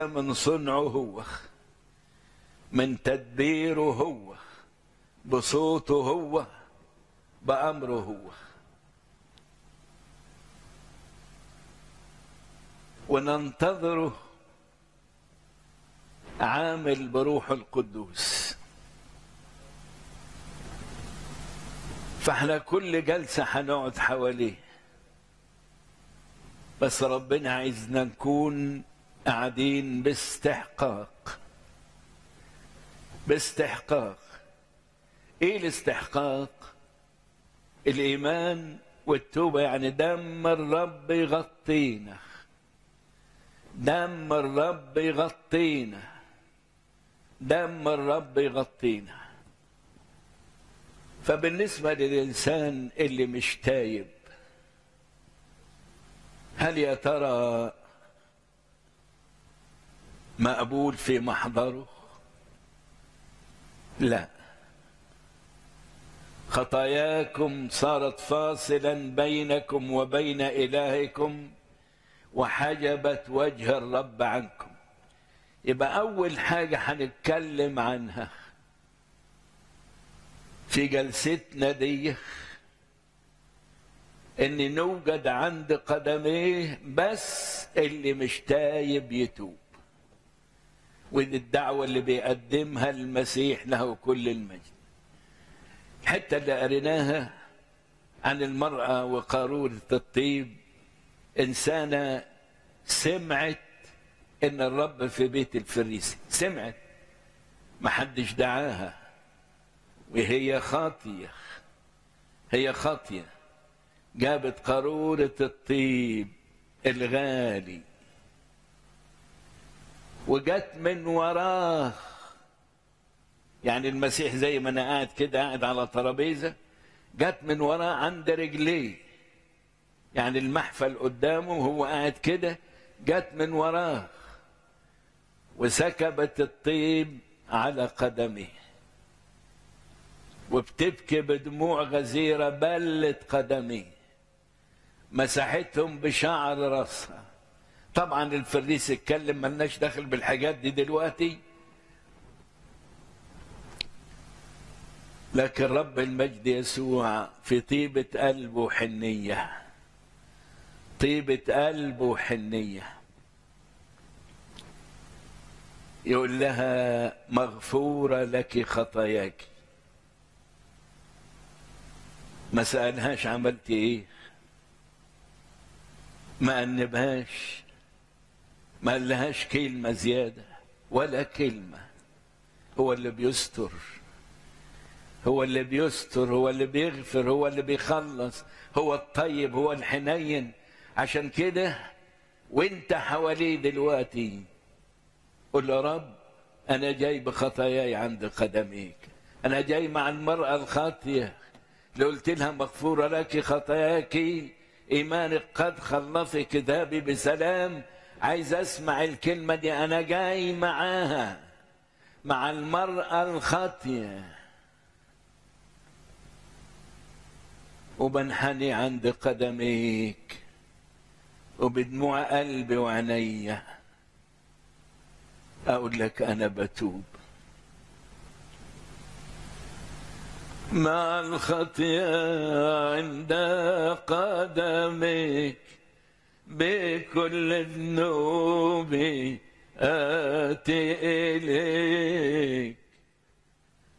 من صنعه هو من تدبيره هو بصوته هو بأمره هو وننتظره عامل بروح القدوس فاحنا كل جلسة هنقعد حواليه بس ربنا عايزنا نكون قاعدين باستحقاق باستحقاق ايه الاستحقاق الايمان والتوبه يعني دم الرب يغطينا دم الرب يغطينا دم الرب يغطينا فبالنسبه للانسان اللي مش تايب هل يا ترى مقبول في محضره لا خطاياكم صارت فاصلا بينكم وبين الهكم وحجبت وجه الرب عنكم يبقى اول حاجه هنتكلم عنها في جلستنا دي ان نوجد عند قدميه بس اللي مش تايب يتوب ودي الدعوة اللي بيقدمها المسيح له كل المجد الحتة اللي قريناها عن المرأة وقارورة الطيب إنسانة سمعت إن الرب في بيت الفريسي سمعت محدش دعاها وهي خاطية هي خاطية جابت قارورة الطيب الغالي وجت من وراه يعني المسيح زي ما انا قاعد كده قاعد على ترابيزه جت من وراه عند رجليه يعني المحفل قدامه وهو قاعد كده جت من وراه وسكبت الطيب على قدمه وبتبكي بدموع غزيره بلت قدميه مسحتهم بشعر راسها طبعا الفريس اتكلم ملناش دخل بالحاجات دي دلوقتي لكن رب المجد يسوع في طيبة قلبه وحنية طيبة قلبه وحنية يقول لها مغفورة لك خطاياك ما سألهاش عملت ايه ما أنبهاش ما قالهاش كلمة زيادة ولا كلمة هو اللي بيستر هو اللي بيستر هو اللي بيغفر هو اللي بيخلص هو الطيب هو الحنين عشان كده وانت حواليه دلوقتي قول يا رب انا جاي بخطاياي عند قدميك انا جاي مع المرأة الخاطية اللي قلت لها مغفورة لك خطاياك ايمانك قد خلصك ذهبي بسلام عايز اسمع الكلمة دي انا جاي معاها مع المرأة الخاطية وبنحني عند قدميك وبدموع قلبي وعينيا اقول لك انا بتوب مع الخطيئة عند قدمك بكل ذنوبي آتي إليك